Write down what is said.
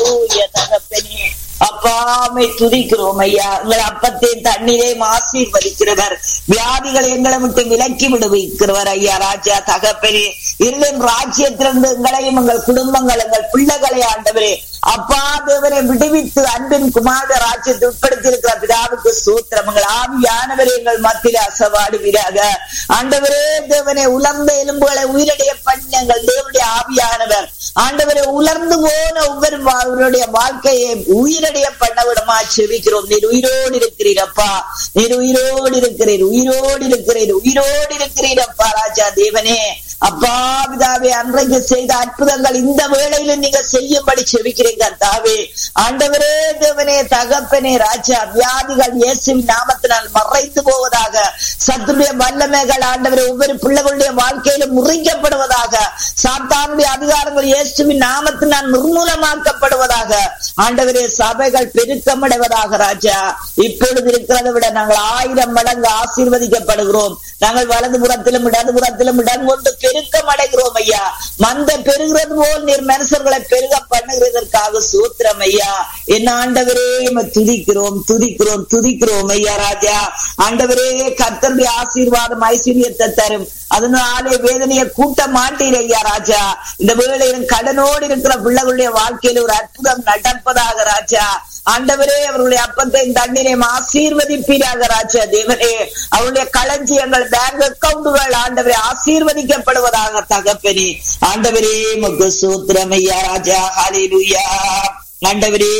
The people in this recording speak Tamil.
ஹalleluya தகப்பனே அப்பாமை துதிக்கிறோம் ஐயா உங்கள் அப்பத்தையும் தண்ணீரையும் ஆசீர்வதிக்கிறவர் வியாதிகளை எங்களை விட்டு விலக்கி விடுவிக்கிறவர் ஐயா ராஜா தகப்பனே இருளின் ராஜ்யத்திலிருந்து எங்களையும் எங்கள் குடும்பங்கள் எங்கள் பிள்ளைகளை ஆண்டவரே அப்பா தேவனை விடுவித்து அன்பின் குமார ராஜ்யத்தை உட்படுத்தி இருக்கிற பிதாவுக்கு சூத்திரம் எங்கள் ஆவியானவரே எங்கள் மத்தியில் அசவாடுவீராக ஆண்டவரே தேவனை உலர்ந்த எலும்புகளை உயிரடைய பண்ண எங்கள் தேவனுடைய ஆவியானவர் ஆண்டவரை உலர்ந்து போன ஒவ்வொரு அவருடைய வாழ்க்கையை உயிரடைய பண்ண விடமா செவிக்கிறோம் நீர் உயிரோடு இருக்கிறீர் அப்பா நீர் உயிரோடு இருக்கிறீர் உயிரோடு இருக்கிறீர் உயிரோடு இருக்கிறீர் அப்பா ராஜா தேவனே அப்பா பிதாவே அன்றைக்கு செய்த அற்புதங்கள் இந்த வேளையில நீங்க செய்யும்படி செவிக்கிறீங்க கர்த்தாவே ஆண்டவரே தேவனே தகப்பனே ராஜா வியாதிகள் இயேசுவின் நாமத்தினால் மறைந்து போவதாக சத்துடைய வல்லமைகள் ஆண்டவரே ஒவ்வொரு பிள்ளைகளுடைய வாழ்க்கையிலும் முறிக்கப்படுவதாக சாத்தானுடைய அதிகாரங்கள் இயேசுவின் நாமத்தினால் நிர்மூலமாக்கப்படுவதாக ஆண்டவரே சபைகள் பெருக்கமடைவதாக ராஜா இப்பொழுது இருக்கிறதை விட நாங்கள் ஆயிரம் மடங்கு ஆசீர்வதிக்கப்படுகிறோம் நாங்கள் வலது புறத்திலும் இடது புறத்திலும் இடம் கொண்டு பெருக்கம் அடைகிறோம் ஐயா மந்த பெருகிறது போல் நீர் மனுஷர்களை பெருக பண்ணுகிறதற்காக சூத்திரம் ஐயா என்ன ஆண்டவரே உம்மை துதிக்கிறோம் துதிக்கிறோம் துதிக்கிறோம் ஐயா ராஜா ஆண்டவரே கர்த்தருடைய ஆசீர்வாதம் ஐஸ்வர்யத்தை தரும் அதனாலே வேதனையை கூட்ட மாட்டீர் ஐயா ராஜா இந்த வேளையிலும் கடனோடு இருக்கிற பிள்ளைகளுடைய வாழ்க்கையில ஒரு அற்புதம் நடப்பதாக ராஜா ஆண்டவரே அவருடைய அப்பத்தை தண்ணீரையும் ஆசீர்வதிப்பீராக ராஜா தேவனே அவருடைய களஞ்சியங்கள் பேங்க் அக்கவுண்டுகள் ஆண்டவரே ஆசீர்வதிக்கப்படுவதாக தகப்பனே ஆண்டவரே முக்கு சூத்திரம் ஐயா ராஜா ஹalleluya ஆண்டவரே